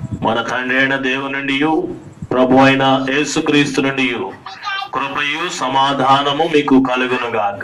మన తండ్రి అయిన దేవుని నుండి ప్రభు అయిన యేసుక్రీస్తు నుండి కృపయు సమాధానము మీకు కలుగును గాక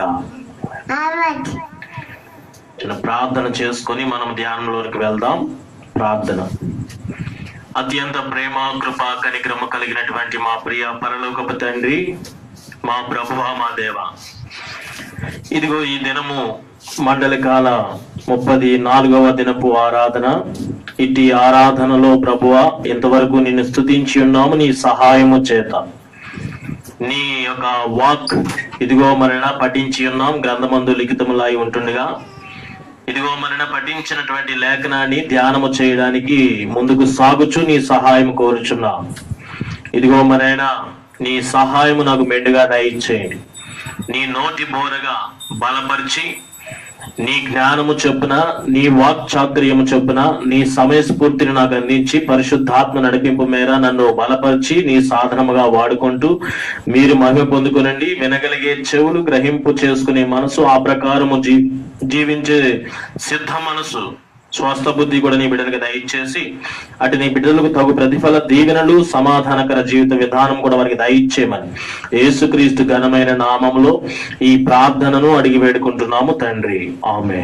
చిన్న ప్రార్థన చేసుకొని మనం ధ్యానంలోనికి వెళ్దాం ప్రార్థన అత్యంత ప్రేమ కృప కనిక్రమ కలిగినటువంటి మా ప్రియ పరలోకపు తండ్రి మా ప్రభువ మా దేవ ఇదిగో ఈ దినము మండలి కాల ముప్పది నాలుగవ దినపు ఆరాధన ఇటు ఆరాధనలో ప్రభువ ఇంతవరకు నిన్ను స్తుతించి ఉన్నాము నీ సహాయము చేత నీ యొక్క వాక్ ఇదిగో మరణ పఠించి ఉన్నాం గ్రంథమందు లిఖితములాయి ఉంటుండగా ఇదిగో మరణ పఠించినటువంటి లేఖనాన్ని ధ్యానము చేయడానికి ముందుకు సాగుచు నీ సహాయం కోరుచున్నాం ఇదిగో మరైనా నీ సహాయము నాకు మెండుగా దయచేయండి నీ నోటి బోరగా బలపరిచి నీ జ్ఞానము చొప్పున నీ వాక్ చాతుర్యము చొప్పున నీ సమయస్ఫూర్తిని నాకు అందించి పరిశుద్ధాత్మ నడిపింపు మేర నన్ను బలపరిచి నీ సాధనముగా వాడుకుంటూ మీరు మహిమ పొందుకునండి వినగలిగే చెవులు గ్రహింపు చేసుకునే మనసు ఆ ప్రకారము జీ జీవించే సిద్ధ మనసు స్వస్థ బుద్ధి కూడా నీ బిడ్డలకు దయచేసి అటు నీ బిడ్డలకు తగు ప్రతిఫల దీవెనలు సమాధానకర జీవిత విధానం కూడా వారికి దయచేయమని యేసుక్రీస్తు ఘనమైన నామములో ఈ ప్రార్థనను అడిగి వేడుకుంటున్నాము తండ్రి ఆమె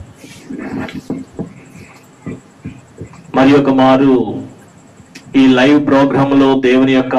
మరి ఒక మారు ఈ లైవ్ ప్రోగ్రామ్ లో దేవుని యొక్క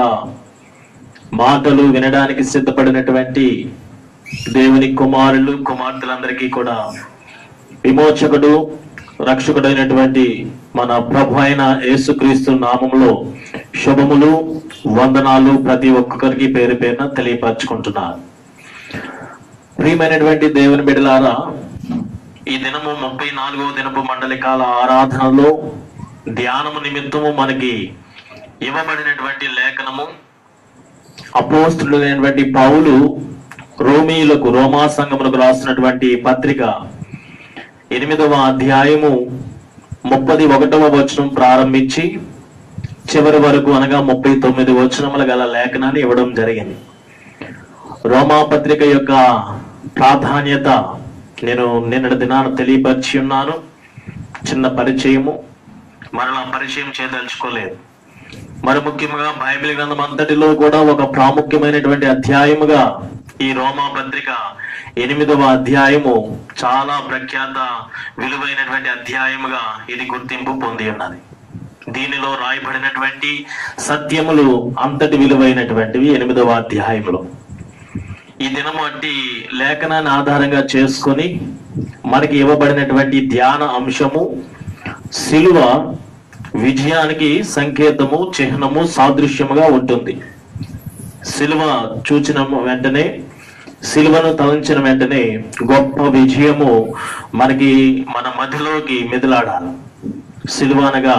మాటలు వినడానికి సిద్ధపడినటువంటి దేవుని కుమారులు కుమార్తెలందరికీ కూడా విమోచకుడు రక్షకుడైనటువంటి మన ప్రభు అయిన యేసుక్రీస్తు నామములో శుభములు వందనాలు ప్రతి ఒక్కొక్కరికి పేరు పేరున తెలియపరచుకుంటున్నారు ప్రియమైనటువంటి దేవుని బిడలారా ఈ దినము ముప్పై నాలుగవ దినపు మండలి కాల ఆరాధనలో ధ్యానము నిమిత్తము మనకి ఇవ్వబడినటువంటి లేఖనము అపోస్తుడైనటువంటి పౌలు రోమీయులకు రోమా సంఘములకు రాసినటువంటి పత్రిక ఎనిమిదవ అధ్యాయము ముప్పది ఒకటవ వచనం ప్రారంభించి చివరి వరకు అనగా ముప్పై తొమ్మిది వచనముల గల లేఖనాన్ని ఇవ్వడం జరిగింది రోమా పత్రిక యొక్క ప్రాధాన్యత నేను నిన్నటి దినాన తెలియపరిచి ఉన్నాను చిన్న పరిచయము మరలా పరిచయం చేయదలుచుకోలేదు మరి ముఖ్యంగా బైబిల్ గ్రంథం అంతటిలో కూడా ఒక ప్రాముఖ్యమైనటువంటి అధ్యాయముగా ఈ రోమా పత్రిక ఎనిమిదవ అధ్యాయము చాలా ప్రఖ్యాత విలువైనటువంటి అధ్యాయముగా ఇది గుర్తింపు పొంది ఉన్నది దీనిలో రాయబడినటువంటి సత్యములు అంతటి విలువైనటువంటివి ఎనిమిదవ అధ్యాయంలో ఈ దినము అట్టి లేఖనాన్ని ఆధారంగా చేసుకొని మనకి ఇవ్వబడినటువంటి ధ్యాన అంశము సిలువ విజయానికి సంకేతము చిహ్నము సాదృశ్యముగా ఉంటుంది సిలువ చూచిన వెంటనే సిలువను తలంచిన వెంటనే గొప్ప విజయము మనకి మన మధ్యలోకి మెదిలాడాలి సిలువ అనగా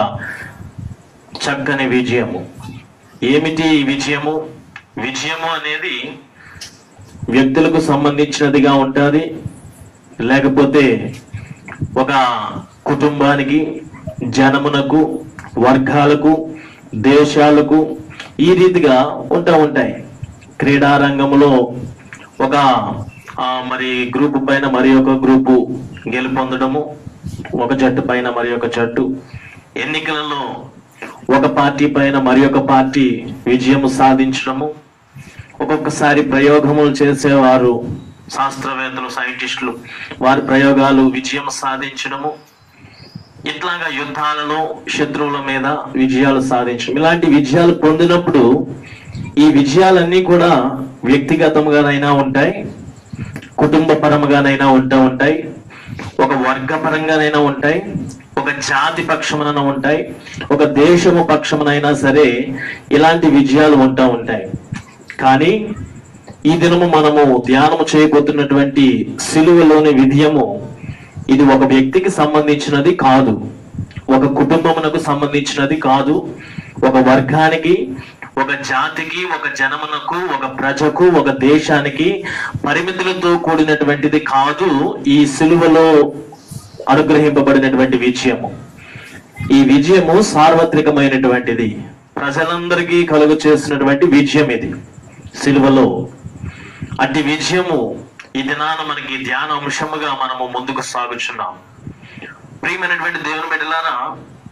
చక్కని విజయము ఏమిటి ఈ విజయము విజయము అనేది వ్యక్తులకు సంబంధించినదిగా ఉంటుంది లేకపోతే ఒక కుటుంబానికి జనమునకు వర్గాలకు దేశాలకు ఈ రీతిగా ఉంటా ఉంటాయి క్రీడా రంగంలో ఒక ఆ, మరి గ్రూప్ పైన మరి ఒక గ్రూపు గెలుపొందడము ఒక జట్టు పైన మరి ఒక జట్టు ఎన్నికలలో ఒక పార్టీ పైన మరి ఒక పార్టీ విజయము సాధించడము ఒక్కొక్కసారి ప్రయోగములు చేసేవారు శాస్త్రవేత్తలు సైంటిస్టులు వారి ప్రయోగాలు విజయం సాధించడము ఇట్లాగా యుద్ధాలలో శత్రువుల మీద విజయాలు సాధించడం ఇలాంటి విజయాలు పొందినప్పుడు ఈ విజయాలన్నీ కూడా వ్యక్తిగతంగానైనా ఉంటాయి కుటుంబ పరముగానైనా ఉంటా ఉంటాయి ఒక వర్గ పరంగానైనా ఉంటాయి ఒక జాతి పక్షమున ఉంటాయి ఒక దేశము పక్షమునైనా సరే ఇలాంటి విజయాలు ఉంటా ఉంటాయి కానీ ఈ దినము మనము ధ్యానము చేయబోతున్నటువంటి సిలువలోని విజయము ఇది ఒక వ్యక్తికి సంబంధించినది కాదు ఒక కుటుంబమునకు సంబంధించినది కాదు ఒక వర్గానికి ఒక జాతికి ఒక జనమునకు ఒక ప్రజకు ఒక దేశానికి పరిమితులతో కూడినటువంటిది కాదు ఈ సిలువలో అనుగ్రహింపబడినటువంటి విజయము ఈ విజయము సార్వత్రికమైనటువంటిది ప్రజలందరికీ కలుగు చేసినటువంటి విజయం ఇది సిలువలో అట్టి విజయము ఈ దినాన మనకి ధ్యాన అంశముగా మనము ముందుకు సాగుచున్నాం ప్రియమైనటువంటి దేవుని బిడ్డలారా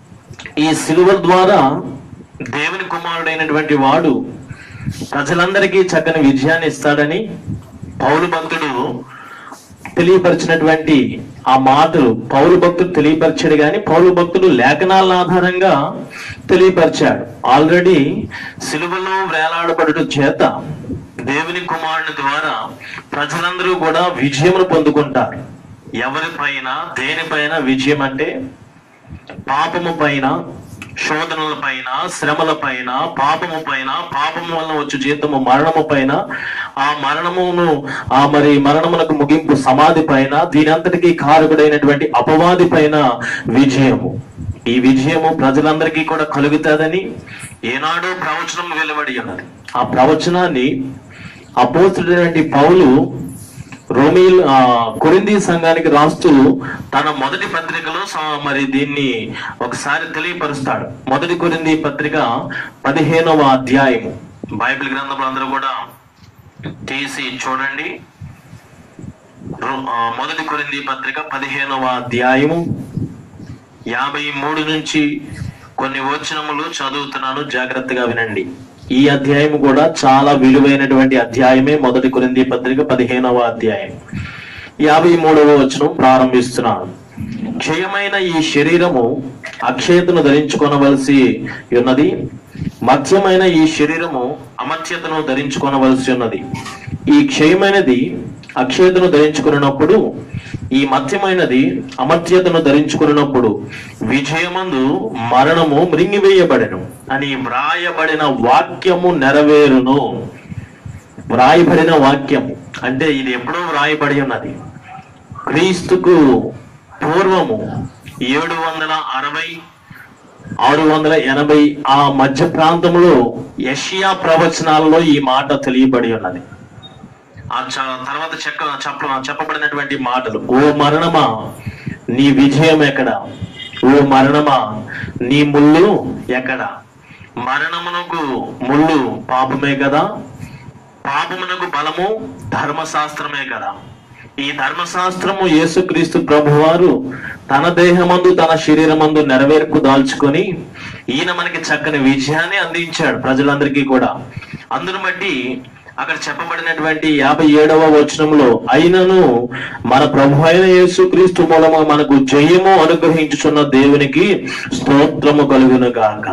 ఈ సిలువ ద్వారా దేవుని కుమారుడైనటువంటి వాడు ప్రజలందరికీ చక్కని విజయాన్ని ఇస్తాడని పౌలు భక్తుడు తెలియపరిచినటువంటి ఆ మాటలు పౌలు భక్తుడు తెలియపరిచాడు కానీ పౌలు భక్తుడు లేఖనాల ఆధారంగా తెలియపరిచాడు ఆల్రెడీ సిలువలో వేలాడబడటం చేత దేవుని కుమారుని ద్వారా ప్రజలందరూ కూడా విజయమును పొందుకుంటారు ఎవరిపైన దేనిపైన విజయం అంటే పాపము పైన శోధనల పైన శ్రమల పైన పాపము పైన పాపము వలన వచ్చు జీతము మరణము పైన ఆ మరణమును ఆ మరి మరణమునకు ముగింపు సమాధి పైన దీని అంతటికీ కారకుడైనటువంటి అపవాది పైన విజయము ఈ విజయము ప్రజలందరికీ కూడా కలుగుతుందని ఏనాడో ప్రవచనం వెలువడి ఉన్నది ఆ ప్రవచనాన్ని అపోస్తుడైనటువంటి పౌలు రోమిల్ ఆ, కొరింథీ సంఘానికి రాస్తూ తన మొదటి పత్రికలో స- మరి దీన్ని ఒకసారి తెలియపరుస్తాడు మొదటి కొరింథీ పత్రిక పదిహేనవ అధ్యాయము బైబిల్ గ్రంథంలో అందరూ కూడా తీసి చూడండి రో- ఆ, మొదటి కొరింథీ పత్రిక పదిహేనవ అధ్యాయము యాభై మూడు నుంచి కొన్ని వచనములు చదువుతున్నాను జాగ్రత్తగా వినండి ఈ అధ్యాయం కూడా చాలా విలువైనటువంటి అధ్యాయమే మొదటి కొరింది పత్రిక పదిహేనవ అధ్యాయం యాభై మూడవ వచనం ప్రారంభిస్తున్నాను క్షయమైన ఈ శరీరము అక్షయతను ధరించుకొనవలసి ఉన్నది మధ్యమైన ఈ శరీరము అమర్త్యతను ధరించుకొనవలసి ఉన్నది ఈ క్షయమైనది అక్షయతను ధరించుకున్నప్పుడు ఈ మధ్యమైనది అమర్త్యతను ధరించుకున్నప్పుడు విజయమందు మరణము మృంగివేయబడెను అని వ్రాయబడిన వాక్యము నెరవేరును వ్రాయబడిన వాక్యం అంటే ఇది ఎప్పుడో వ్రాయబడి ఉన్నది క్రీస్తుకు పూర్వము ఏడు వందల అరవై ఆరు వందల ఎనభై ఆ మధ్య ప్రాంతంలో యషియా ప్రవచనాలలో ఈ మాట తెలియబడి ఉన్నది ఆ చ- తర్వాత చెక్క చెప్ప చెప్పబడినటువంటి మాటలు ఓ మరణమా నీ విజయం ఎక్కడ ఓ మరణమా నీ ముళ్ళు ఎక్కడ మరణమునకు ముళ్ళు పాపమే కదా పాపమునకు బలము ధర్మశాస్త్రమే కదా ఈ ధర్మశాస్త్రము యేసుక్రీస్తు ప్రభువారు తన దేహమందు తన శరీరమందు నెరవేర్పు దాల్చుకొని ఈయన మనకి చక్కని విజయాన్ని అందించాడు ప్రజలందరికీ కూడా అందును బట్టి అక్కడ చెప్పబడినటువంటి యాభై ఏడవ వచనంలో అయినను మన ప్రభు అయిన యేసుక్రీస్తు మూలము మనకు జయము అనుగ్రహించుచున్న దేవునికి స్తోత్రము కలుగును గాక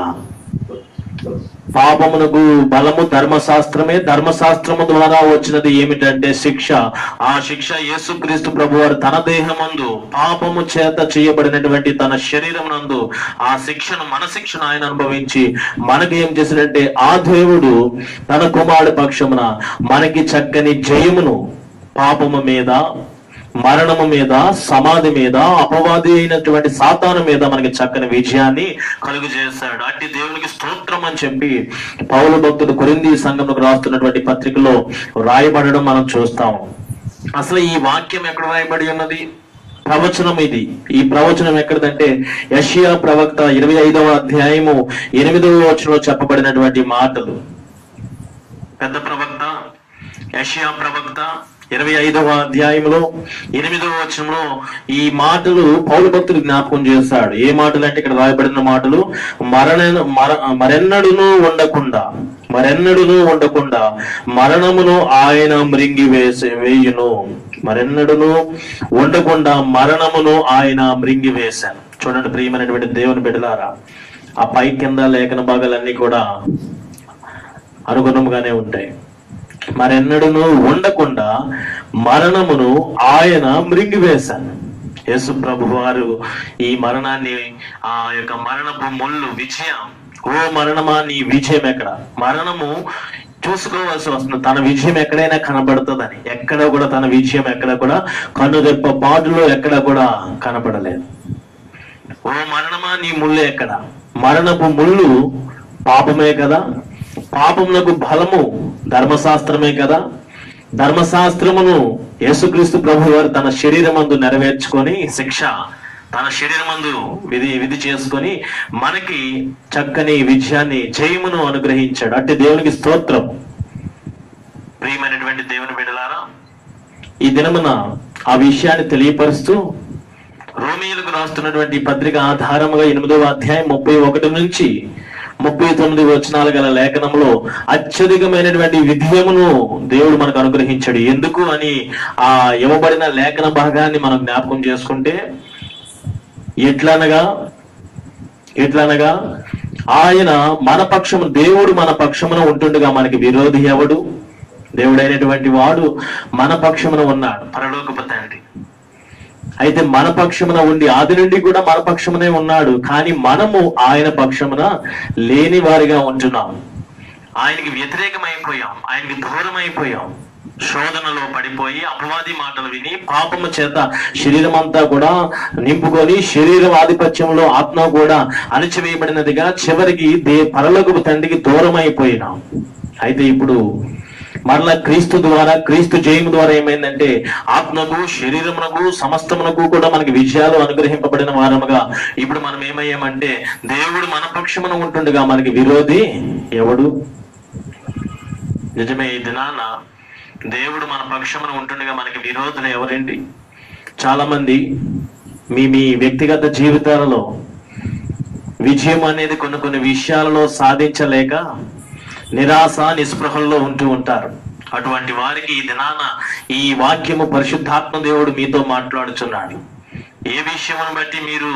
పాపమునకు బలము ధర్మశాస్త్రమే ధర్మశాస్త్రము ద్వారా వచ్చినది ఏమిటంటే శిక్ష ఆ శిక్ష యేసుక్రీస్తు ప్రభువారు తన దేహమందు పాపము చేత చేయబడినటువంటి తన శరీరం నందు ఆ శిక్షను మన శిక్షను ఆయన అనుభవించి మనకి ఏం చేసినట్టే ఆ దేవుడు తన కుమారుడి పక్షమున మనకి చక్కని జయమును పాపము మీద మరణము మీద సమాధి మీద అపవాది అయినటువంటి సాతాను మీద మనకి చక్కని విజయాన్ని కలుగు చేస్తాడు అట్టి దేవునికి స్తోత్రం అని చెప్పి పౌలు భక్తుడు కొరింది సంఘంలో రాస్తున్నటువంటి పత్రికలో రాయబడడం మనం చూస్తాం అసలు ఈ వాక్యం ఎక్కడ రాయబడి ఉన్నది ప్రవచనం ఇది ఈ ప్రవచనం ఎక్కడదంటే యషియా ప్రవక్త ఇరవై ఐదవ అధ్యాయము ఎనిమిదవ వచనంలో చెప్పబడినటువంటి మాటలు పెద్ద ప్రవక్త యషియా ప్రవక్త ఇరవై ఐదవ అధ్యాయంలో ఎనిమిదవ వచనంలో ఈ మాటలు పౌలు భక్తుడు జ్ఞాపకం చేస్తాడు ఏ మాటలు అంటే ఇక్కడ రాయబడిన మాటలు మరణ మర మరెన్నడును ఉండకుండా మరెన్నడును ఉండకుండా మరణమును ఆయన మృంగి వేసే వేయును మరెన్నడును ఉండకుండా మరణమును ఆయన మృంగి వేశాను చూడండి ప్రియమైనటువంటి దేవుని బిడ్డలారా ఆ పై కింద లేఖన భాగాలన్నీ కూడా అనుగుణంగానే ఉంటాయి మరెన్నడూను ఉండకుండా మరణమును ఆయన మృంగివేశాను యేసు ప్రభు వారు ఈ మరణాన్ని ఆ యొక్క మరణపు ముళ్ళు విజయం ఓ మరణమా నీ విజయం ఎక్కడ మరణము చూసుకోవాల్సి వస్తుంది తన విజయం ఎక్కడైనా కనబడుతుందని ఎక్కడ కూడా తన విజయం ఎక్కడ కూడా కన్నుదెప్ప పాటులో ఎక్కడ కూడా కనబడలేదు ఓ మరణమా నీ ముళ్ళు ఎక్కడ మరణపు ముళ్ళు పాపమే కదా పాపమునకు బలము ధర్మశాస్త్రమే కదా ధర్మశాస్త్రమును యేసుక్రీస్తు ప్రభు వారు తన శరీరమందు నెరవేర్చుకొని శిక్ష తన శరీరమందు విధి విధి చేసుకొని మనకి చక్కని విజయాన్ని జయమును అనుగ్రహించాడు అంటే దేవునికి స్తోత్రం ప్రియమైనటువంటి దేవుని బిడ్డలారా ఈ దినమున ఆ విషయాన్ని తెలియపరుస్తూ రోమిలకు రాస్తున్నటువంటి ఈ పత్రిక ఆధారముగా ఎనిమిదవ అధ్యాయం ముప్పై ఒకటి నుంచి ముప్పై తొమ్మిది వచనాల గల లేఖనంలో అత్యధికమైనటువంటి విధేయమును దేవుడు మనకు అనుగ్రహించాడు ఎందుకు అని ఆ ఇవ్వబడిన లేఖన భాగాన్ని మనం జ్ఞాపకం చేసుకుంటే ఎట్లనగా ఎట్లనగా ఆయన మన పక్షము దేవుడు మన పక్షమున ఉంటుండగా మనకి విరోధి ఎవడు దేవుడైనటువంటి వాడు మన పక్షమున ఉన్నాడు పరలోకపు తండ్రి అయితే మన పక్షమున ఉండి ఆది నుండి కూడా మన పక్షమునే ఉన్నాడు కానీ మనము ఆయన పక్షమున లేని వారిగా ఉంటున్నాం ఆయనకి వ్యతిరేకమైపోయాం ఆయనకి దూరం అయిపోయాం శోధనలో పడిపోయి అపవాది మాటలు విని పాపము చేత శరీరం అంతా కూడా నింపుకొని శరీరం ఆధిపత్యంలో ఆత్మ కూడా అణచివేయబడినదిగా చివరికి దే పరలోకపు తండ్రికి దూరం అయిపోయినాం అయితే ఇప్పుడు మరలా క్రీస్తు ద్వారా క్రీస్తు జయము ద్వారా ఏమైందంటే ఆత్మకు శరీరమునకు సమస్తమునకు కూడా మనకి విజయాలు అనుగ్రహింపబడిన వారముగా ఇప్పుడు మనం ఏమయ్యామంటే దేవుడు మన పక్షమున ఉంటుండగా మనకి విరోధి ఎవడు నిజమే ఈ దినాన దేవుడు మన పక్షమున ఉంటుండగా మనకి విరోధులు ఎవరండి చాలా మంది మీ మీ వ్యక్తిగత జీవితాలలో విజయం అనేది కొన్ని కొన్ని విషయాలలో సాధించలేక నిరాశ నిస్పృహల్లో ఉంటూ ఉంటారు అటువంటి వారికి ఈ దినాన ఈ వాక్యము పరిశుద్ధాత్మ దేవుడు మీతో మాట్లాడుచున్నాడు ఏ విషయమును బట్టి మీరు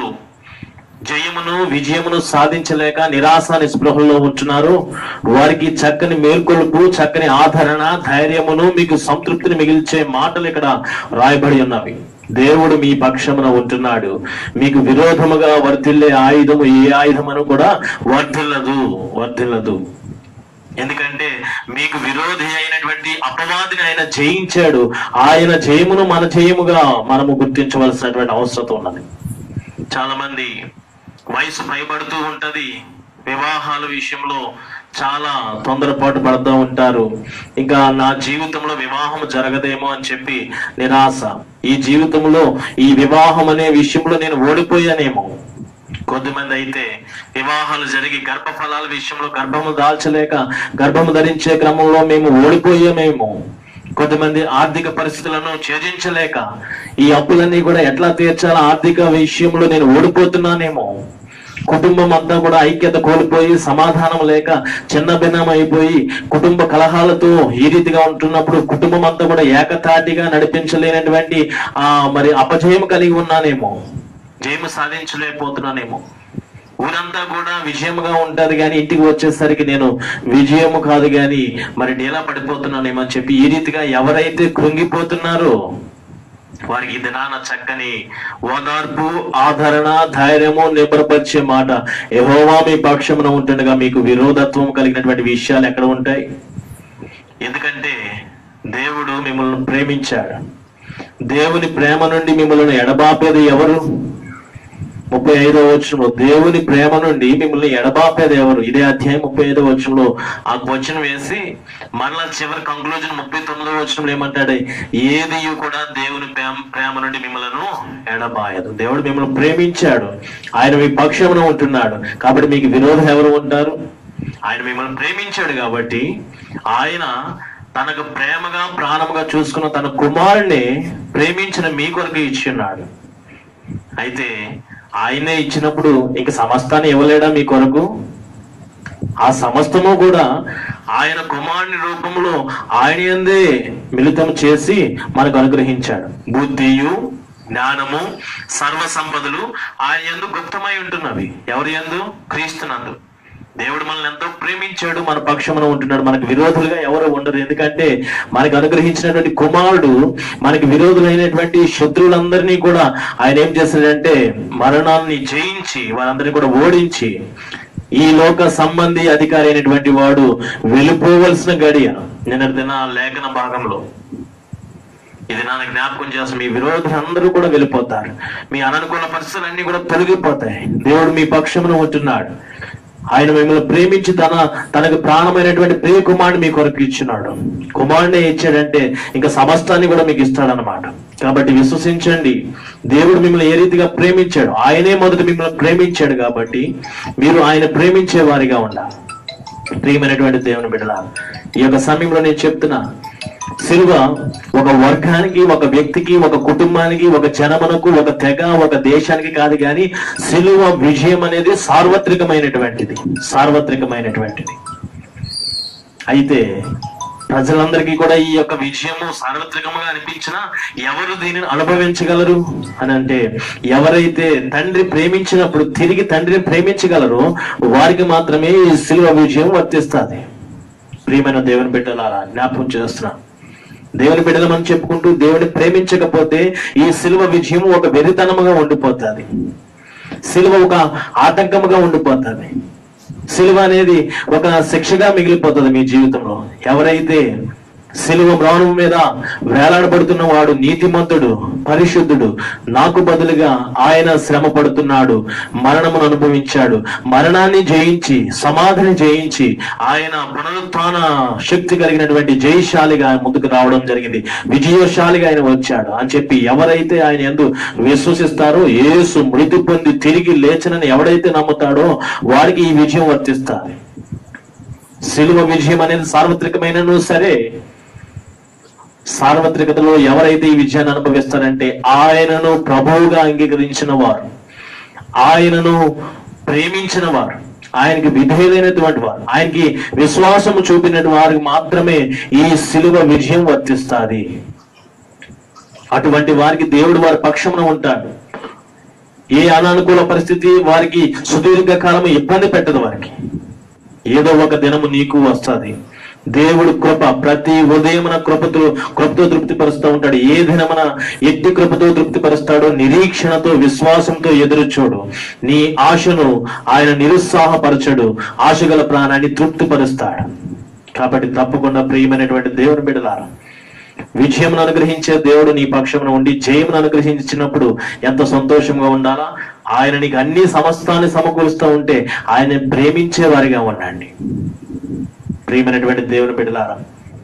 జయమును విజయమును సాధించలేక నిరాశ నిస్పృహల్లో ఉంటున్నారు వారికి చక్కని మేల్కొలుపు చక్కని ఆదరణ ధైర్యమును మీకు సంతృప్తిని మిగిల్చే మాటలు ఇక్కడ రాయబడి ఉన్నవి దేవుడు మీ పక్షమున ఉంటున్నాడు మీకు విరోధముగా వర్ధిల్లే ఆయుధము ఏ ఆయుధమును కూడా వర్ధిల్లదు వర్ధిల్లదు ఎందుకంటే మీకు విరోధి అయినటువంటి అపవాదిని ఆయన జయించాడు ఆయన జయమును మన జయముగా మనము గుర్తించవలసినటువంటి అవసరం ఉన్నది చాలా మంది వయసు పైబడుతూ ఉంటది వివాహాల విషయంలో చాలా తొందరపాటు పడుతూ ఉంటారు ఇంకా నా జీవితంలో వివాహం జరగదేమో అని చెప్పి నిరాశ ఈ జీవితంలో ఈ వివాహం అనే విషయంలో నేను ఓడిపోయానేమో కొద్దిమంది అయితే వివాహాలు జరిగి గర్భఫలాల విషయంలో గర్భము దాల్చలేక గర్భము ధరించే క్రమంలో మేము ఓడిపోయామేమో కొంతమంది ఆర్థిక పరిస్థితులను ఛేదించలేక ఈ అప్పులన్నీ కూడా ఎట్లా తీర్చాలో ఆర్థిక విషయంలో నేను ఓడిపోతున్నానేమో కుటుంబం అంతా కూడా ఐక్యత కోల్పోయి సమాధానం లేక చిన్న భిన్నం అయిపోయి కుటుంబ కలహాలతో ఈ రీతిగా ఉంటున్నప్పుడు కుటుంబం అంతా కూడా ఏకతాటిగా నడిపించలేనటువంటి ఆ మరి అపజయం కలిగి ఉన్నానేమో జయము సాధించలేకపోతున్నానేమో ఊరంతా కూడా విజయముగా ఉంటది కానీ ఇంటికి వచ్చేసరికి నేను విజయము కాదు కానీ మరి డీలా పడిపోతున్నానేమో అని చెప్పి ఈ రీతిగా ఎవరైతే కృంగిపోతున్నారో వారికి ఈ దినాన చక్కని ఓదార్పు ఆదరణ ధైర్యము నిబ్బరపరిచే మాట యెహోవా మీ పక్షమున ఉంటుండగా మీకు విరోధత్వం కలిగినటువంటి విషయాలు ఎక్కడ ఉంటాయి ఎందుకంటే దేవుడు మిమ్మల్ని ప్రేమించాడు దేవుని ప్రేమ నుండి మిమ్మల్ని ఎడబాపేది ఎవరు ముప్పై ఐదో వచనంలో దేవుని ప్రేమ నుండి మిమ్మల్ని ఎడబాపేది ఎవరు ఇదే అధ్యాయం ముప్పై ఐదో వచనంలో ఆ వచనం వేసి మరలా చివరి కంక్లూజన్ ముప్పై తొమ్మిదో వచనంలో ఏమంటాడు ఏది కూడా దేవుని ప్రేమ ప్రేమ నుండి మిమ్మల్ని ఎడబాయదు దేవుడు మిమ్మల్ని ప్రేమించాడు ఆయన మీ పక్షమున ఉంటున్నాడు కాబట్టి మీకు విరోధం ఎవరు ఉంటారు ఆయన మిమ్మల్ని ప్రేమించాడు కాబట్టి ఆయన తనకు ప్రేమగా ప్రాణముగా చూసుకున్న తన కుమారుని ప్రేమించిన మీ కొరకు ఇచ్చున్నాడు అయితే ఆయనే ఇచ్చినప్పుడు ఇంక సమస్తాన్ని ఇవ్వలేడా మీ కొరకు ఆ సమస్తము కూడా ఆయన కుమారుని రూపంలో ఆయన యందే మిళితం చేసి మనకు అనుగ్రహించాడు బుద్ధియు జ్ఞానము సర్వ సంపదలు ఆయన యందు గుప్తమై ఉంటున్నవి ఎవరి యందు క్రీస్తునందు దేవుడు మనల్ని ఎంతో ప్రేమించాడు మన పక్షమున ఉంటున్నాడు మనకు విరోధులుగా ఎవరు ఉండరు ఎందుకంటే మనకు అనుగ్రహించినటువంటి కుమారుడు మనకి విరోధులైనటువంటి శత్రువులందరినీ కూడా ఆయన ఏం చేశాడంటే మరణాన్ని జయించి వారందరినీ కూడా ఓడించి ఈ లోక సంబంధి అధికారి అయినటువంటి వాడు వెళ్ళిపోవలసిన గడియ నిన్న దిన లేఖన భాగంలో ఇది నా జ్ఞాపకం చేస్తాం మీ విరోధులు అందరూ కూడా వెళ్ళిపోతారు మీ అననుకూల పరిస్థితులన్నీ కూడా తొలగిపోతాయి దేవుడు మీ పక్షమున ఉంటున్నాడు ఆయన మిమ్మల్ని ప్రేమించి తన తనకు ప్రాణమైనటువంటి ప్రియ కుమారుడు మీ కొరకు ఇచ్చినాడు కుమారుడే ఇచ్చాడంటే ఇంకా సమస్తాన్ని కూడా మీకు ఇస్తాడనమాట కాబట్టి విశ్వసించండి దేవుడు మిమ్మల్ని ఏ రీతిగా ప్రేమించాడు ఆయనే మొదట మిమ్మల్ని ప్రేమించాడు కాబట్టి మీరు ఆయన ప్రేమించే వారిగా ఉండాలి ప్రియమైనటువంటి దేవుని బిడ్డల ఈ యొక్క సమయంలో నేను చెప్తున్నా సిలువ ఒక వర్గానికి ఒక వ్యక్తికి ఒక కుటుంబానికి ఒక జనమునకు ఒక తెగ ఒక దేశానికి కాదు కానీ సిలువ విజయం అనేది సార్వత్రికమైనటువంటిది సార్వత్రికమైనటువంటిది అయితే ప్రజలందరికీ కూడా ఈ యొక్క విజయము సార్వత్రికంగా అనిపించినా ఎవరు దీనిని అనుభవించగలరు అని అంటే ఎవరైతే తండ్రి ప్రేమించినప్పుడు తిరిగి తండ్రిని ప్రేమించగలరో వారికి మాత్రమే ఈ సిలువ విజయం వర్తిస్తుంది ప్రియమైన దేవుని బిడ్డలారా జ్ఞాపకం చేస్తున్నా దేవుని బిడ్డలు మనం చెప్పుకుంటూ దేవుని ప్రేమించకపోతే ఈ సిలువ విజయం ఒక వెరితనముగా ఉండిపోతుంది సిలువ ఒక ఆటంకముగా ఉండిపోతుంది సిలువ అనేది ఒక శిక్షగా మిగిలిపోతుంది మీ జీవితంలో ఎవరైతే సిలువ మ్రాణం మీద వేలాడబడుతున్న వాడు నీతిమంతుడు పరిశుద్ధుడు నాకు బదులుగా ఆయన శ్రమ పడుతున్నాడు మరణమును అనుభవించాడు మరణాన్ని జయించి సమాధిని జయించి ఆయన పునరుత్థాన శక్తి కలిగినటువంటి జయశాలిగా ఆయన ముందుకు రావడం జరిగింది విజయశాలిగా ఆయన వచ్చాడు అని చెప్పి ఎవరైతే ఆయన ఎందు విశ్వసిస్తారో యేసు మృతి పొంది తిరిగి లేచనని ఎవడైతే నమ్ముతాడో వారికి ఈ విజయం వర్తిస్తారు సిలువ విజయం అనేది సార్వత్రికమైనను సరే సార్వత్రికతలో ఎవరైతే ఈ విజయాన్ని అనుభవిస్తారంటే ఆయనను ప్రభువుగా అంగీకరించిన వారు ఆయనను ప్రేమించిన వారు ఆయనకి విధేయులైనటువంటి వారు ఆయనకి విశ్వాసము చూపినటువంటి వారికి మాత్రమే ఈ సిలువ విజయం వర్తిస్తుంది అటువంటి వారికి దేవుడు వారి పక్షమున ఉంటాడు ఏ అనానుకూల పరిస్థితి వారికి సుదీర్ఘ కాలం ఇబ్బంది పెట్టదు వారికి ఏదో ఒక దినము నీకు వస్తుంది దేవుడు కృప ప్రతి ఉదయమున కృపతో కృపతో తృప్తిపరుస్తూ ఉంటాడు ఏ దినమున ఎట్టి కృపతో తృప్తిపరుస్తాడో నిరీక్షణతో విశ్వాసంతో ఎదురు చూడు నీ ఆశను ఆయన నిరుత్సాహపరచడు ఆశగల ప్రాణాన్ని తృప్తిపరుస్తాడు కాబట్టి తప్పకుండా ప్రియమైనటువంటి దేవుని బిడలారా విజయమును అనుగ్రహించే దేవుడు నీ పక్షమున ఉండి జయమును అనుగ్రహించినప్పుడు ఎంత సంతోషంగా ఉండాలా ఆయన నీకు అన్ని సమస్తాన్ని సమకూరుస్తూ ఉంటే ఆయన ప్రేమించే వారిగా ఉండండి ప్రియమైనటువంటి దేవుని బిడ్డలారా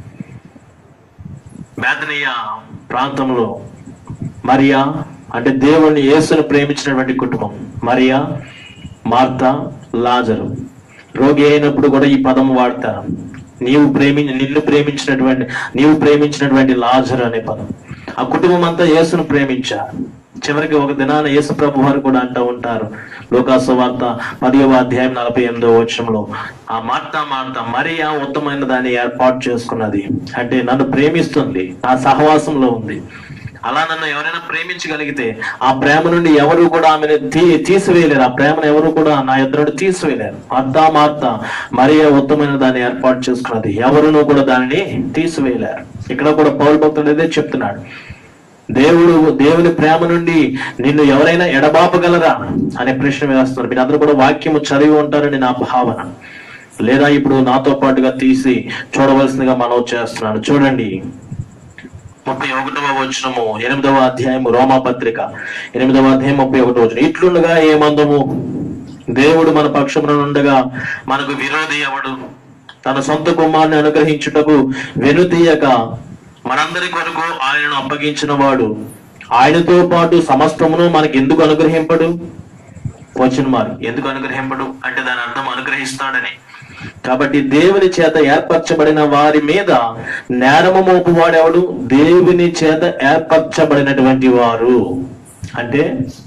మేతనీయ ప్రాంతంలో మరియా అంటే దేవుణ్ణి యేసును ప్రేమించినటువంటి కుటుంబం మరియా మార్త లాజరు రోగి అయినప్పుడు కూడా ఈ పదం వాడతారు నీవు ప్రేమి నిన్ను ప్రేమించినటువంటి నీవు ప్రేమించినటువంటి లాజరు అనే పదం ఆ కుటుంబం అంతా యేసును ప్రేమించారు చివరికి ఒక దినాన యేసు ప్రభు వారు కూడా అంటూ ఉంటారు లోకాసు వార్త పదివ అధ్యాయం నలభై ఎనిమిదో వచ్చంలో ఆ మార్త మార్త మరియా ఉత్తమైన దాన్ని ఏర్పాటు చేసుకున్నది అంటే నన్ను ప్రేమిస్తుంది ఆ సహవాసంలో ఉంది అలా నన్ను ఎవరైనా ప్రేమించగలిగితే ఆ ప్రేమ నుండి ఎవరు కూడా ఆమెను తీ తీసివేయలేరు ఆ ప్రేమను ఎవరు కూడా నా ఇద్దరు తీసివేయలేరు అత్తా మార్త మరియా ఉత్తమైన దాన్ని ఏర్పాటు చేసుకున్నది ఎవరునూ కూడా దానిని తీసివేయలేరు ఇక్కడ కూడా పౌరు భక్తుడు ఇదే చెప్తున్నాడు దేవుడు దేవుని ప్రేమ నుండి నిన్ను ఎవరైనా ఎడబాపగలరా అనే ప్రశ్న వేస్తున్నారు మీరు అందరూ కూడా వాక్యము చదివి ఉంటారని నా భావన లేదా ఇప్పుడు నాతో పాటుగా తీసి చూడవలసిందిగా మనవి చేస్తున్నాను చూడండి ముప్పై ఒకటవ వచనము ఎనిమిదవ అధ్యాయము రోమా పత్రిక ఎనిమిదవ అధ్యాయం ముప్పై ఒకటవ వచనం ఇట్లుండగా ఏమందము దేవుడు మన పక్షమున ఉండగా మనకు విరోధి ఎవడు తన సొంత కుమారుని అనుగ్రహించుటకు వెనుతీయక మనందరి కొరకు ఆయనను అప్పగించిన వాడు ఆయనతో పాటు సమస్తమును మనకి ఎందుకు అనుగ్రహింపడు వచ్చిన మారు ఎందుకు అనుగ్రహింపడు అంటే దాని అర్థం అనుగ్రహిస్తాడని కాబట్టి దేవుని చేత ఏర్పరచబడిన వారి మీద నేరము మోపు వాడెవడు దేవుని చేత ఏర్పరచబడినటువంటి వారు అంటే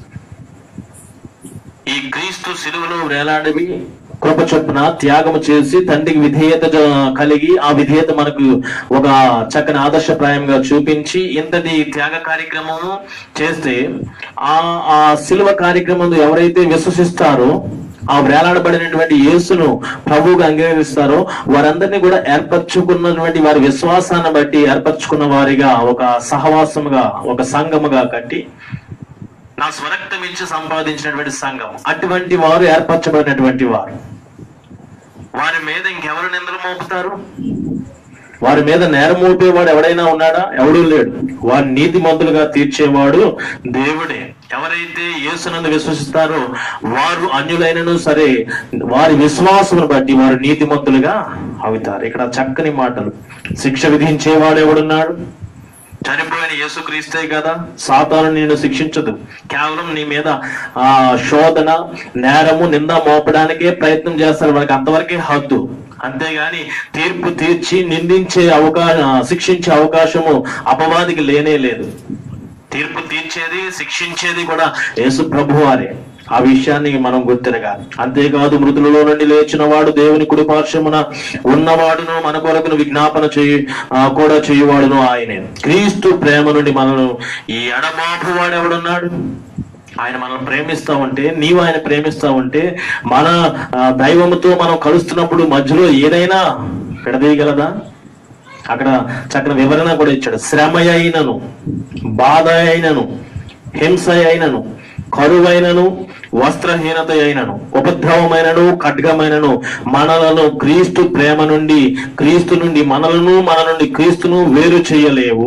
ఈ క్రీస్తు సిలువలో వేలాడివి కృప చొప్పున త్యాగము చేసి తండ్రికి విధేయత జ- కలిగి ఆ విధేయత మనకు ఒక చక్కని ఆదర్శప్రాయంగా చూపించి ఇంతటి త్యాగ కార్యక్రమము చేస్తే ఆ ఆ సిలువ కార్యక్రమం ఎవరైతే విశ్వసిస్తారో ఆ వేలాడబడినటువంటి యేసును ప్రభువుగా అంగీకరిస్తారో వారందరినీ కూడా ఏర్పరచుకున్నటువంటి వారి విశ్వాసాన్ని బట్టి ఏర్పరచుకున్న వారిగా ఒక సహవాసముగా ఒక సంఘముగా కట్టి నా స్వరక్తం ఇచ్చి సంపాదించినటువంటి సంఘం అటువంటి వారు ఏర్పరచబడినటువంటి వారు వారి మీద ఇంకెవరు నిందలు మోపుతారు వారి మీద నేరం మోపేవాడు ఎవడైనా ఉన్నాడా ఎవడూ లేడు వారి నీతి మంతులుగా తీర్చేవాడు దేవుడే ఎవరైతే యేసునందు విశ్వసిస్తారో వారు అన్యులైనను సరే వారి విశ్వాసమును బట్టి వారు నీతిమంతులుగా అవుతారు ఇక్కడ చక్కని మాటలు శిక్ష విధించేవాడు ఎవడున్నాడు చనిపోయిన యేసుక్రీస్తే కదా సాతాను నిన్ను శిక్షించదు కేవలం నీ మీద ఆ శోధన నేరము నింద మోపడానికే ప్రయత్నం చేస్తారు వాళ్ళకి అంతవరకే హద్దు అంతేగాని తీర్పు తీర్చి నిందించే అవకాశం శిక్షించే అవకాశము అపవాదికి లేనే లేదు తీర్పు తీర్చేది శిక్షించేది కూడా యేసు ప్రభు వారే ఆ విషయాన్ని మనం గుర్తిరగాలి అంతేకాదు మృతులలో నుండి లేచిన వాడు దేవుని కుడి పార్శ్వమున ఉన్నవాడును మన కొరకును విజ్ఞాపన చేయి ఆ, కూడా చేయువాడును ఆయనే క్రీస్తు ప్రేమ నుండి మనను ఈ ఎడబాపు వాడు ఎవడున్నాడు ఆయన మనల్ని ప్రేమిస్తా ఉంటే నీవు ఆయన ప్రేమిస్తా ఉంటే మన ఆ, దైవముతో మనం కలుస్తున్నప్పుడు మధ్యలో ఏదైనా విడదీయగలదా అక్కడ చక్కని వివరణ కూడా ఇచ్చాడు శ్రమ అయినను బాధ అయినను హింస అయినను కరువైనను వస్త్రహీనత అయినను ఉపద్రవమైనను ఖడ్గమైనను మనలను క్రీస్తు ప్రేమ నుండి క్రీస్తు నుండి మనలను మన నుండి క్రీస్తును వేరు చేయలేవు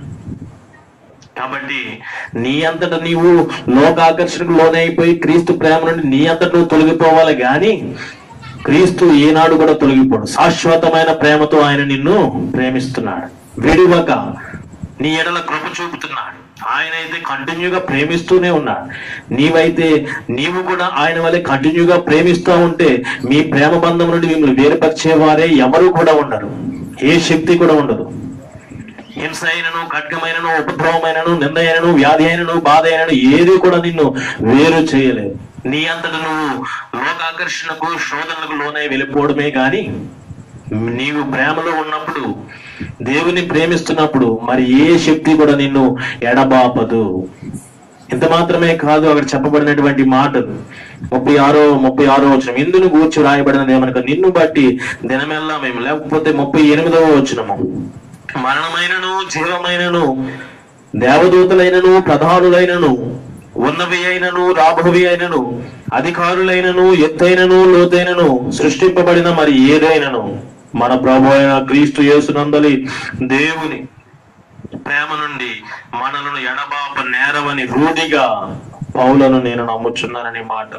కాబట్టి నీ అంతట నీవు లోకాకర్షణకు లోనైపోయి క్రీస్తు ప్రేమ నుండి నీ అంతట నువ్వు తొలగిపోవాలి గాని క్రీస్తు ఈనాడు కూడా తొలగిపోడు శాశ్వతమైన ప్రేమతో ఆయన నిన్ను ప్రేమిస్తున్నాడు విడివక నీ ఎడల కృప చూపుతున్నాడు ఆయన అయితే కంటిన్యూగా ప్రేమిస్తూనే ఉన్నాడు నీవైతే నీవు కూడా ఆయన వల్లే కంటిన్యూగా ప్రేమిస్తూ ఉంటే మీ ప్రేమ బంధం నుండి మిమ్మల్ని వేరుపరిచేవారే ఎవరు కూడా ఉండరు ఏ శక్తి కూడా ఉండదు హింస అయినను ఖడ్గమైనను ఉపద్రవమైనను నింద అయినను వ్యాధి అయినను బాధ అయినను ఏది కూడా నిన్ను వేరు చేయలేదు నీ అంతట నువ్వు లోకాకర్షణకు శోధనలకు లోనై వెళ్ళిపోవడమే గాని నీవు ప్రేమలో ఉన్నప్పుడు దేవుని ప్రేమిస్తున్నప్పుడు మరి ఏ శక్తి కూడా నిన్ను ఎడబాపదు ఇంత మాత్రమే కాదు అక్కడ చెప్పబడినటువంటి మాటలు ముప్పై ఆరో ముప్పై ఆరో వచ్చిన ఇందును గూర్చి రాయబడినది ఏమనక నిన్ను బట్టి దినమెల్లా మేము లేకపోతే ముప్పై ఎనిమిదవ వచ్చినము మరణమైనను జీవమైనను దేవదూతలైనను ప్రధానులైనను ఉన్నవి అయినను రాబోవి అయినను అధికారులైనను ఎత్తైనను లోతైనను సృష్టింపబడిన మరి ఏదైనను మన ప్రభు అయిన క్రీస్తు యేసునందలి దేవుని ప్రేమ నుండి మనలను ఎడబాప నేరవని రూఢిగా పౌలను నేను నమ్ముచున్నాననే మాట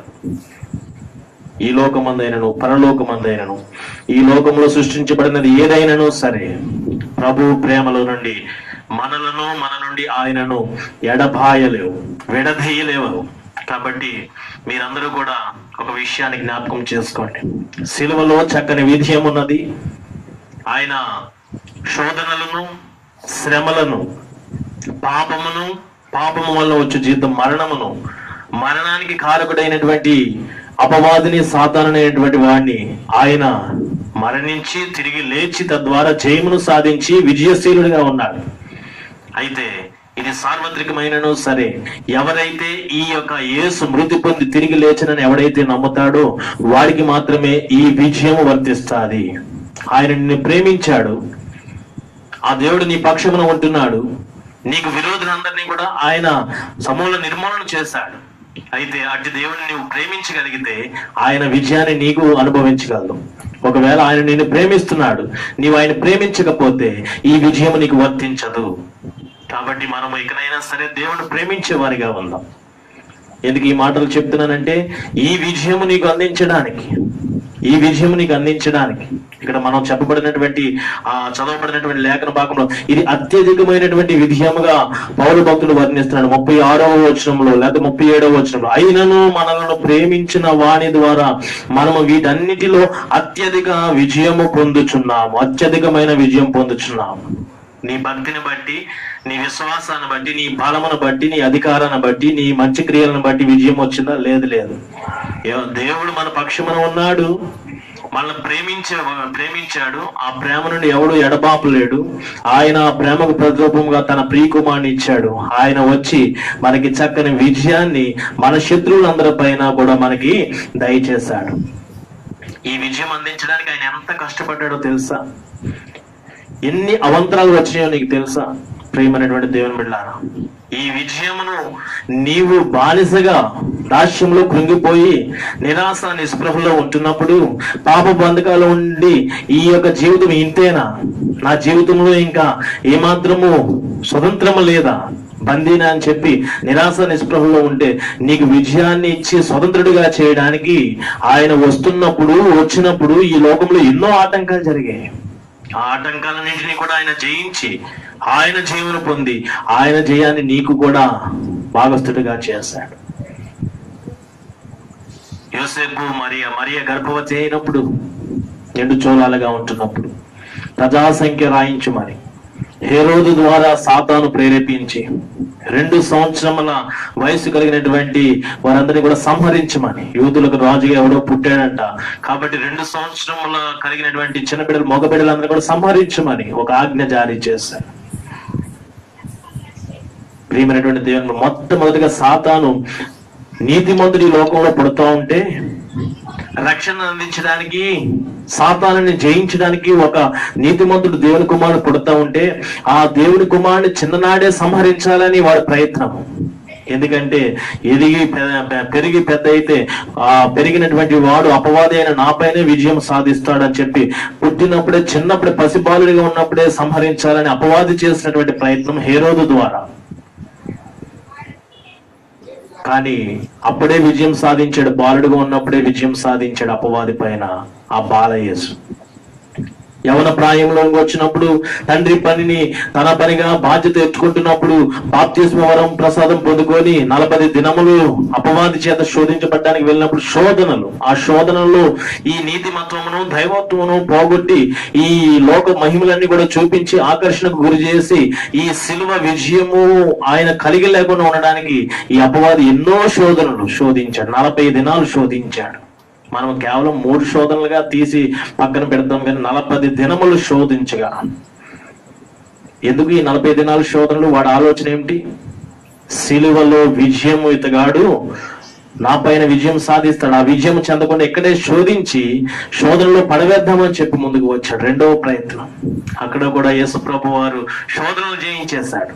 ఈ లోకమందైనను పరలోకమందైనను ఈ లోకంలో సృష్టించబడినది ఏదైనాను సరే ప్రభు ప్రేమలో నుండి మనలను మన నుండి ఆయనను ఎడబాయలేవు విడదీయలేవు కాబట్టి మీరందరూ కూడా ఒక విషయాన్ని జ్ఞాపకం చేసుకోండి సిలువలో చక్కని విధేయం ఉన్నది ఆయన శోధనలను శ్రమలను పాపమును పాపము వల్ల వచ్చే జీవితం మరణమును మరణానికి కారకుడైనటువంటి అపవాదిని సాతానైనటువంటి వాడిని ఆయన మరణించి తిరిగి లేచి తద్వారా జయమును సాధించి విజయశీలుడిగా ఉన్నాడు అయితే ఇది సార్వత్రికమైనను సరే ఎవరైతే ఈ యొక్క యేసు మృతి పొంది తిరిగి లేచనని ఎవడైతే నమ్ముతాడో వాడికి మాత్రమే ఈ విజయం వర్తిస్తాది ఆయన నిన్ను ప్రేమించాడు ఆ దేవుడు నీ పక్షమున ఉంటున్నాడు నీకు విరోధులందరినీ కూడా ఆయన సమూల నిర్మూలన చేశాడు అయితే అటు దేవుని నువ్వు ప్రేమించగలిగితే ఆయన విజయాన్ని నీకు అనుభవించగలదు ఒకవేళ ఆయన నిన్ను ప్రేమిస్తున్నాడు నీవు ఆయన ప్రేమించకపోతే ఈ విజయం నీకు వర్తించదు కాబట్టి మనము ఇకనైనా సరే దేవుడు ప్రేమించే వారిగా ఉందాం ఎందుకు ఈ మాటలు చెప్తున్నానంటే ఈ విజయము నీకు అందించడానికి ఈ విజయం నీకు అందించడానికి ఇక్కడ మనం చెప్పబడినటువంటి ఆ చదవబడినటువంటి లేఖన భాగంలో ఇది అత్యధికమైనటువంటి విజయముగా పౌర భక్తులు వర్ణిస్తున్నాడు ముప్పై ఆరవ వచనంలో లేదా ముప్పై ఏడవ వచనంలో అయినను మనలను ప్రేమించిన వాణి ద్వారా మనము వీటన్నిటిలో అత్యధిక విజయము పొందుచున్నాము అత్యధికమైన విజయం పొందుచున్నాము నీ భక్తిని బట్టి నీ విశ్వాసాన్ని బట్టి నీ బలమును బట్టి నీ అధికారాన్ని బట్టి నీ మంచి క్రియలను బట్టి విజయం వచ్చిందా లేదు లేదు ఏ- దేవుడు మన పక్షమున ఉన్నాడు మనల్ని ప్రేమించే ప్రేమించాడు ఆ ప్రేమ నుండి ఎవడు ఎడబాపలేడు ఆయన ఆ ప్రేమకు ప్రతిరూపంగా తన ప్రియకుమార్ని ఇచ్చాడు ఆయన వచ్చి మనకి చక్కని విజయాన్ని మన శత్రువులందరి పైన కూడా మనకి దయచేశాడు ఈ విజయం అందించడానికి ఆయన ఎంత కష్టపడ్డాడో తెలుసా ఎన్ని అవంతరాలు వచ్చినాయో నీకు తెలుసా ప్రియమైనటువంటి దేవుని బిడ్డారా ఈ విజయమును నీవు బానిసగా దాస్యంలో కృంగిపోయి నిరాశ నిస్పృహలో ఉంటున్నప్పుడు పాప బంధకాలు ఉండి ఈ యొక్క జీవితం ఇంతేనా నా జీవితంలో ఇంకా ఏమాత్రము స్వతంత్రము లేదా బందీనా అని చెప్పి నిరాశ నిస్పృహలో ఉంటే నీకు విజయాన్ని ఇచ్చి స్వతంత్రుడిగా చేయడానికి ఆయన వస్తున్నప్పుడు వచ్చినప్పుడు ఈ లోకంలో ఎన్నో ఆటంకాలు జరిగాయి ఆ ఆటంకాలన్నింటినీ కూడా ఆయన జయించి ఆయన జీవన పొంది ఆయన జయాన్ని నీకు కూడా భాగస్థుడిగా చేశాడు యోసేపు మరియ మరియ గర్భవతి అయినప్పుడు ఎండు చోళాలుగా ఉంటున్నప్పుడు ప్రజాసంఖ్య రాయించమని హేరోదు ద్వారా సాతాను ప్రేరేపించి రెండు సంవత్సరముల వయసు కలిగినటువంటి వారందరినీ కూడా సంహరించమని యూదులకు రాజుగా ఎవడో పుట్టాడంట కాబట్టి రెండు సంవత్సరముల కలిగినటువంటి చిన్న బిడ్డలు మగ బిడ్డలందరూ కూడా సంహరించమని ఒక ఆజ్ఞ జారీ చేశారు ప్రియమైనటువంటి దేవుని మొట్టమొదటిగా సాతాను నీతిమంతుడి ఈ లోకంలో పుడుతూ ఉంటే రక్షణ అందించడానికి సాతానుని జయించడానికి ఒక నీతిమంతుడు దేవుని కుమారుడు పుడతా ఉంటే ఆ దేవుని కుమారుని చిన్ననాడే సంహరించాలని వాడి ప్రయత్నం ఎందుకంటే ఎదిగి పె- పె- పెరిగి పెద్ద అయితే ఆ పెరిగినటువంటి వాడు అపవాది అయిన నాపైనే విజయం సాధిస్తాడని చెప్పి పుట్టినప్పుడే చిన్నప్పుడే పసిబాలుడిగా ఉన్నప్పుడే సంహరించాలని అపవాది చేసినటువంటి ప్రయత్నం హేరోదు ద్వారా కానీ అప్పుడే విజయం సాధించాడు బాలుడుగా ఉన్నప్పుడే విజయం సాధించాడు అపవాది పైన ఆ బాలయేసు యవన ప్రాయంలోకి వచ్చినప్పుడు తండ్రి పనిని తన పనిగా బాధ్యత ఎత్తుకుంటున్నప్పుడు బాప్తిస్మ వరం ప్రసాదం పొందుకొని నలభై దినములు అపవాది చేత శోధించబడ్డానికి వెళ్ళినప్పుడు శోధనలు ఆ శోధనలో ఈ నీతిమత్వమును దైవత్వమును పోగొట్టి ఈ లోక మహిమలన్నీ కూడా చూపించి ఆకర్షణకు గురి చేసి ఈ సిలువ విజయము ఆయన కలిగి లేకుండా ఉండడానికి ఈ అపవాది ఎన్నో శోధనలు శోధించాడు నలభై దినాలు శోధించాడు మనం కేవలం మూడు శోధనలుగా తీసి పక్కన పెడతాం కానీ నలభై దినములు శోధించగా ఎందుకు ఈ నలభై దినాలు శోధనలు వాడి ఆలోచన ఏమిటి సిలువలో విజయము ఇతగాడు నా పైన విజయం సాధిస్తాడు ఆ విజయం చెందకుండా ఇక్కడే శోధించి శోధనలో పడవేద్దామని చెప్పి ముందుకు వచ్చాడు రెండవ ప్రయత్నం అక్కడ కూడా యేసుప్రభు వారు శోధనలు జయించేశాడు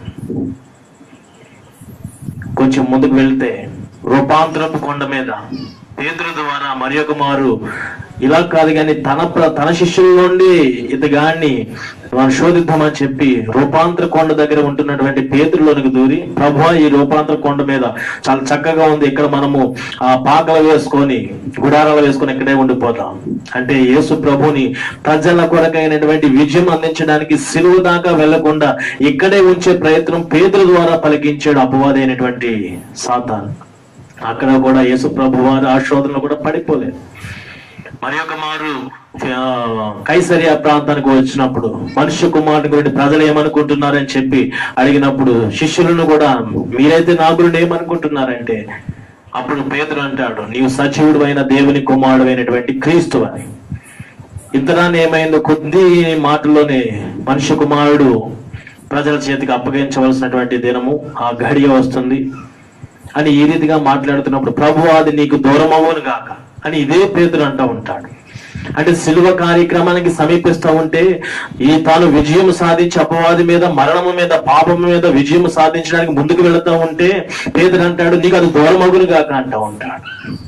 కొంచెం ముందుకు వెళ్తే రూపాంతరపు కొండ మీద పేదల ద్వారా మరి ఒక మారు ఇలా కాదు కానీ తన ప్ర- తన శిష్యుల నుండి ఇతగాన్ని మనం శోధిద్దామని చెప్పి రూపాంతర కొండ దగ్గర ఉంటున్నటువంటి పేతుల్లోనికి దూరి ప్రభు ఈ రూపాంతర కొండ మీద చాలా చక్కగా ఉంది ఇక్కడ మనము ఆ పాకలు వేసుకొని గుడారాలు వేసుకొని ఇక్కడే ఉండిపోతాం అంటే యేసు ప్రభుని ప్రజల కొరకైనటువంటి విజయం అందించడానికి సిలువు దాకా వెళ్లకుండా ఇక్కడే ఉంచే ప్రయత్నం పేదల ద్వారా పలికించాడు అపవాది అయినటువంటి సాతాన్ అక్కడ కూడా యేసు ప్రభు వారు ఆ శోధనలో కూడా పడిపోలేదు మరి ఒక మారు ఆ, కైసరియా ప్రాంతానికి వచ్చినప్పుడు మనుష్య కుమారుని గురించి ప్రజలు ఏమనుకుంటున్నారని చెప్పి అడిగినప్పుడు శిష్యులను కూడా మీరైతే నా గురించి ఏమనుకుంటున్నారంటే అప్పుడు పేదరు అంటాడు నీవు సజీవుడు అయిన దేవుని కుమారుడు అయినటువంటి క్రీస్తు అని ఇంతరాన్ని ఏమైందో కొద్ది మాటల్లోనే మనుష్య కుమారుడు ప్రజల చేతికి అప్పగించవలసినటువంటి దినము ఆ గడియ వస్తుంది అని ఈ రీతిగా మాట్లాడుతున్నప్పుడు ప్రభు అది నీకు దూరం అవ్వను గాక అని ఇదే పేదలు అంటూ ఉంటాడు అంటే సిలువ కార్యక్రమానికి సమీపిస్తూ ఉంటే ఈ తాను విజయం సాధించి అపవాది మీద మరణము మీద పాపము మీద విజయం సాధించడానికి ముందుకు వెళుతూ ఉంటే పేదలు అంటాడు నీకు అది దూరం అగును గాక అంటూ ఉంటాడు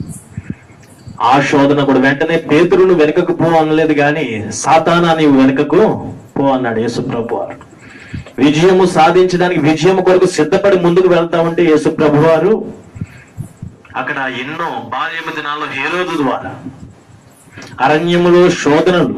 ఆ శోధన కూడా వెంటనే పేతురును వెనుకకు పో అనలేదు కానీ సాతానా నీవు వెనుకకు పో అన్నాడు యేసుప్రభు వారు విజయము సాధించడానికి విజయం కొరకు సిద్ధపడి ముందుకు వెళ్తా ఉంటే యేసుప్రభు వారు అక్కడ ఎన్నో బాల్యమ దినాల్లో హేరోదు ద్వారా అరణ్యములో శోధనలు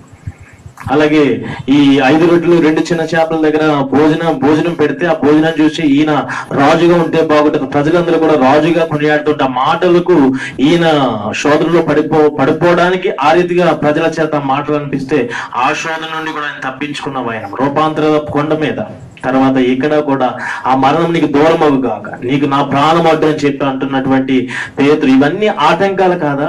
అలాగే ఈ ఐదు రొట్టెలు రెండు చిన్న చేపల దగ్గర భోజనం భోజనం పెడితే ఆ భోజనం చూసి ఈయన రాజుగా ఉంటే బాగుంటుంది ప్రజలందరూ కూడా రాజుగా కొనియాడుతుంటే ఆ మాటలకు ఈయన శోధనలో పడిపో పడిపోవడానికి ఆ రీతిగా ప్రజల చేత మాటలు అనిపిస్తే ఆ శోధన నుండి కూడా ఆయన తప్పించుకున్న ఆయన రూపాంతర కొండ మీద తర్వాత ఇక్కడ కూడా ఆ మరణం నీకు దూరం అవ్వగాక నీకు నా ప్రాణం అడ్డు అని చెప్పి అంటున్నటువంటి పేతులు ఇవన్నీ ఆటంకాలు కాదా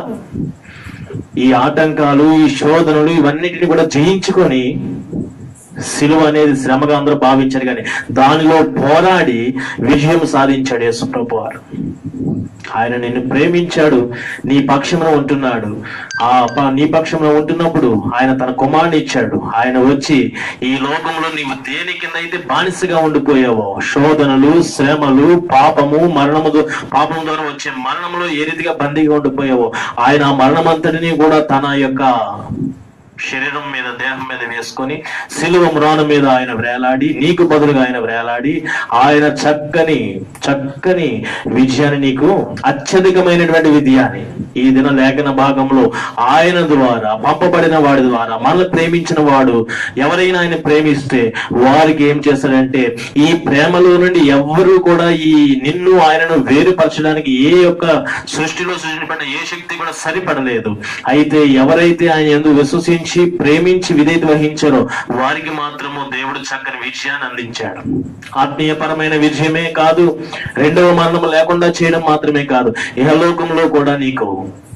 ఈ ఆటంకాలు ఈ శోధనలు ఇవన్నిటిని కూడా జయించుకొని సిలువ అనేది శ్రమగా అందరూ భావించారు కానీ దానిలో పోరాడి విజయం సాధించాడు యేసుప్రభు వారు ఆయన నిన్ను ప్రేమించాడు నీ పక్షంలో ఉంటున్నాడు ఆ ప- నీ పక్షంలో ఉంటున్నప్పుడు ఆయన తన కుమారుని ఇచ్చాడు ఆయన వచ్చి ఈ లోకంలో నీవు దేని కింద అయితే బానిసగా ఉండిపోయావో శోధనలు శ్రమలు పాపము మరణము దో- పాపం ద్వారా వచ్చే మరణంలో ఏ రీతిగా బందీగా ఉండిపోయావో ఆయన ఆ మరణం అంతటిని కూడా తన యొక్క శరీరం మీద దేహం మీద వేసుకొని సిలువ మ్రాను మీద ఆయన వేలాడి నీకు బదులుగా ఆయన వేలాడి ఆయన చక్కని చక్కని విజయాన్ని నీకు అత్యధికమైనటువంటి విజయాన్ని ఈ దిన లేఖన భాగంలో ఆయన ద్వారా పంపబడిన వాడి ద్వారా మనల్ని ప్రేమించిన వాడు ఎవరైనా ఆయన ప్రేమిస్తే వారికి ఏం చేస్తాడంటే ఈ ప్రేమలో నుండి ఎవ్వరూ కూడా ఈ నిన్ను ఆయనను వేరుపరచడానికి ఏ యొక్క సృష్టిలో సృష్టించబడిన ఏ శక్తి కూడా సరిపడలేదు అయితే ఎవరైతే ఆయన ఎందుకు విశ్వసించి ప్రేమించి విధేయత వహించారో వారికి మాత్రము దేవుడు చక్కని విజయాన్ని అందించాడు ఆత్మీయపరమైన విజయమే కాదు రెండవ మరణం లేకుండా చేయడం మాత్రమే కాదు ఇహలోకంలో కూడా నీకు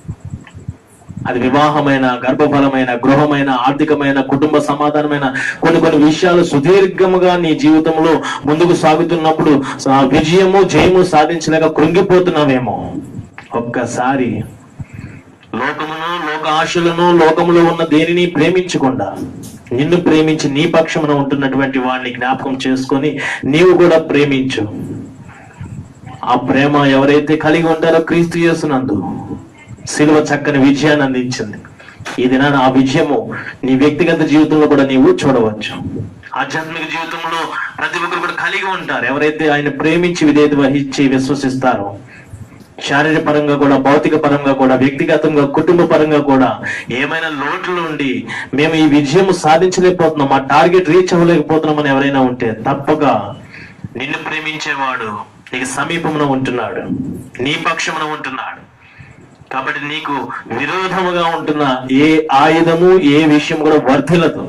అది వివాహమైన గర్భఫలమైన గృహమైన ఆర్థికమైన కుటుంబ సమాధానమైన కొన్ని కొన్ని విషయాలు సుదీర్ఘముగా నీ జీవితంలో ముందుకు సాగుతున్నప్పుడు ఆ విజయము జయము సాధించలేక కృంగిపోతున్నావేమో ఒక్కసారి లోకమును లోక ఆశలను లోకములో ఉన్న దేనిని ప్రేమించకుండా నిన్ను ప్రేమించి నీ పక్షమున ఉంటున్నటువంటి వాడిని జ్ఞాపకం చేసుకొని నీవు కూడా ప్రేమించు ఆ ప్రేమ ఎవరైతే కలిగి ఉంటారో క్రీస్తు యేసునందు సిలువ చక్కని విజయాన్ని అందించింది ఈ దినాన ఆ విజయము నీ వ్యక్తిగత జీవితంలో కూడా నీవు చూడవచ్చు ఆధ్యాత్మిక జీవితంలో ప్రతి ఒక్కరు కూడా కలిగి ఉంటారు ఎవరైతే ఆయన ప్రేమించి విధేయత వహించి విశ్వసిస్తారో శారీరక పరంగా కూడా భౌతిక పరంగా కూడా వ్యక్తిగతంగా కుటుంబ పరంగా కూడా ఏమైనా లోట్లు ఉండి మేము ఈ విజయం సాధించలేకపోతున్నాం మా టార్గెట్ రీచ్ అవ్వలేకపోతున్నాం అని ఎవరైనా ఉంటే తప్పక నిన్ను ప్రేమించేవాడు నీకు సమీపమున ఉంటున్నాడు నీ పక్షమున ఉంటున్నాడు కాబట్టి నీకు విరోధముగా ఉంటున్న ఏ ఆయుధము ఏ విషయం కూడా వర్ధిల్లదు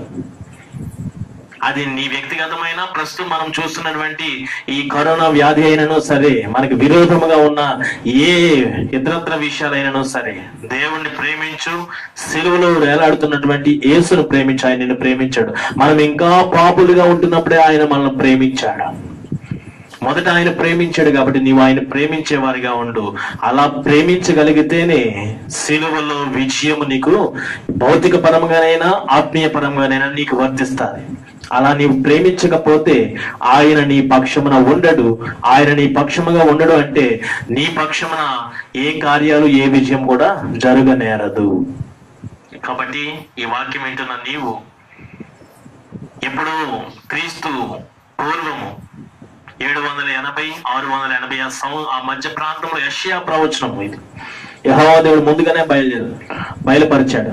అది నీ వ్యక్తిగతమైన ప్రస్తుతం మనం చూస్తున్నటువంటి ఈ కరోనా వ్యాధి అయినను సరే మనకి విరోధముగా ఉన్న ఏ ఇతరత్ర విషయాలైనను సరే దేవుణ్ణి ప్రేమించు సిలువలో వేలాడుతున్నటువంటి యేసును ప్రేమించు ఆయన నిన్ను ప్రేమించాడు మనం ఇంకా పాపులుగా ఉంటున్నప్పుడే ఆయన మనల్ని ప్రేమించాడు మొదట ఆయన ప్రేమించాడు కాబట్టి నీవు ఆయన ప్రేమించే వారిగా ఉండు అలా ప్రేమించగలిగితేనే సిలువలో విజయము నీకు భౌతిక పరంగానైనా ఆత్మీయ పరంగానైనా నీకు వర్తిస్తుంది అలా నీవు ప్రేమించకపోతే ఆయన నీ పక్షమున ఉండడు ఆయన నీ పక్షముగా ఉండడు అంటే నీ పక్షమున ఏ కార్యాలు ఏ విజయం కూడా జరగనేరదు కాబట్టి ఈ వాక్యం వింటున్న నీవు ఎప్పుడు క్రీస్తు పూర్వము ఏడు వందల ఎనభై ఆరు వందల ఎనభై ఆ సం ఆ మధ్య ప్రాంతంలో యష్యా ప్రవచనం ఇది యెహోవా దేవుడు ముందుగానే బయలుదేరు బయలుపరిచాడు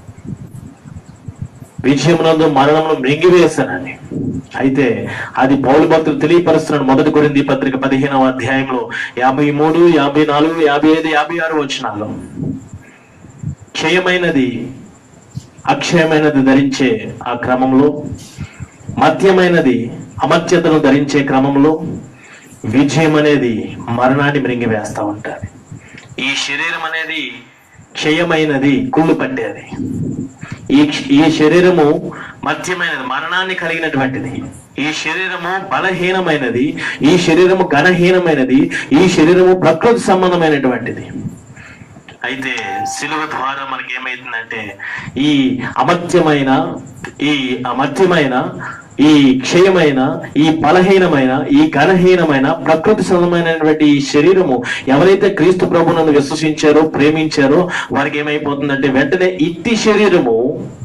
విజయమునందు మరణమును మృంగివేశానని అయితే అది పౌలు భక్తులు తెలియపరుస్తున్నాడు మొదటి కొరింది పత్రిక పదిహేనవ అధ్యాయంలో యాభై మూడు యాభై నాలుగు యాభై ఐదు యాభై ఆరు వచనాల్లో క్షయమైనది అక్షయమైనది ధరించే ఆ క్రమంలో మధ్యమైనది అమర్త్యతను ధరించే క్రమంలో విజయం అనేది మరణాన్ని మృంగివేస్తా ఉంటారు ఈ శరీరం అనేది క్షయమైనది కుళ్ళు పట్టేది ఈ ఈ శరీరము మధ్యమైనది మరణాన్ని కలిగినటువంటిది ఈ శరీరము బలహీనమైనది ఈ శరీరము ఘనహీనమైనది ఈ శరీరము ప్రకృతి సంబంధమైనటువంటిది అయితే సిలువ ద్వారా మనకి ఏమైతుందంటే ఈ అమర్త్యమైన ఈ అమర్త్యమైన ఈ క్షయమైన ఈ బలహీనమైన ఈ ఘనహీనమైన ప్రకృతి సంబంధమైనటువంటి ఈ శరీరము ఎవరైతే క్రీస్తు ప్రభునందు విశ్వసించారో ప్రేమించారో వారికి ఏమైపోతుందంటే వెంటనే ఇట్టి శరీరము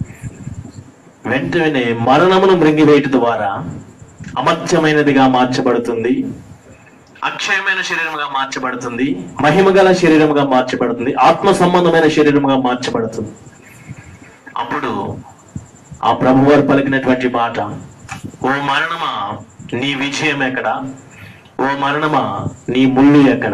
వెంటనే మరణమును మృంగివేయట ద్వారా అమర్త్యమైనదిగా మార్చబడుతుంది అక్షయమైన శరీరముగా మార్చబడుతుంది మహిమగల శరీరముగా మార్చబడుతుంది ఆత్మ సంబంధమైన శరీరముగా మార్చబడుతుంది అప్పుడు ఆ ప్రభువారు పలికినటువంటి మాట ఓ మరణమా నీ విజయం ఎక్కడ ఓ మరణమా నీ ముళ్ళు ఎక్కడ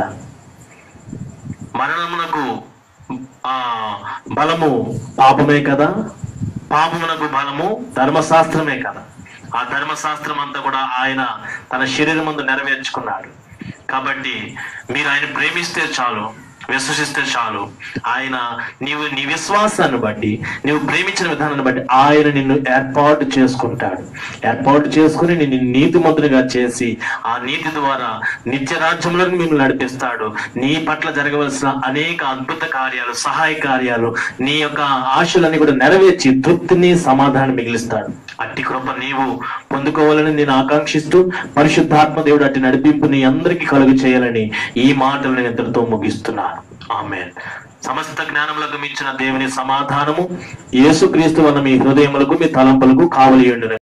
మరణమునకు ఆ బలము పాపమే కదా పాపమునకు బలము ధర్మశాస్త్రమే కదా ఆ ధర్మశాస్త్రం అంతా కూడా ఆయన తన శరీరం ముందు నెరవేర్చుకున్నాడు కాబట్టి మీరు ఆయన ప్రేమిస్తే చాలు విశ్వసిస్తే చాలు ఆయన నీవు నీ విశ్వాసాన్ని బట్టి నీవు ప్రేమించిన విధానాన్ని బట్టి ఆయన నిన్ను ఏర్పాటు చేసుకుంటాడు ఏర్పాటు చేసుకుని నిన్ను నీతిమంతునిగా చేసి ఆ నీతి ద్వారా నిత్య రాజ్యంలోకి మిమ్మల్ని నడిపిస్తాడు నీ పట్ల జరగవలసిన అనేక అద్భుత కార్యాలు సహాయ కార్యాలు నీ యొక్క ఆశలన్నీ కూడా నెరవేర్చి తృప్తిని సమాధానం మిగిలిస్తాడు అట్టి కృప నీవు పొందుకోవాలని నేను ఆకాంక్షిస్తూ పరిశుద్ధాత్మ దేవుడు అట్టి నడిపింపు నీ అందరికీ కలుగు చేయాలని ఈ మాటలు నేను ఇంతటితో ముగిస్తున్నాను ఆమె సమస్త జ్ఞానములకు మించిన దేవుని సమాధానము యేసుక్రీస్తు వల్ల మీ హృదయములకు మీ తలంపులకు కావలియుండును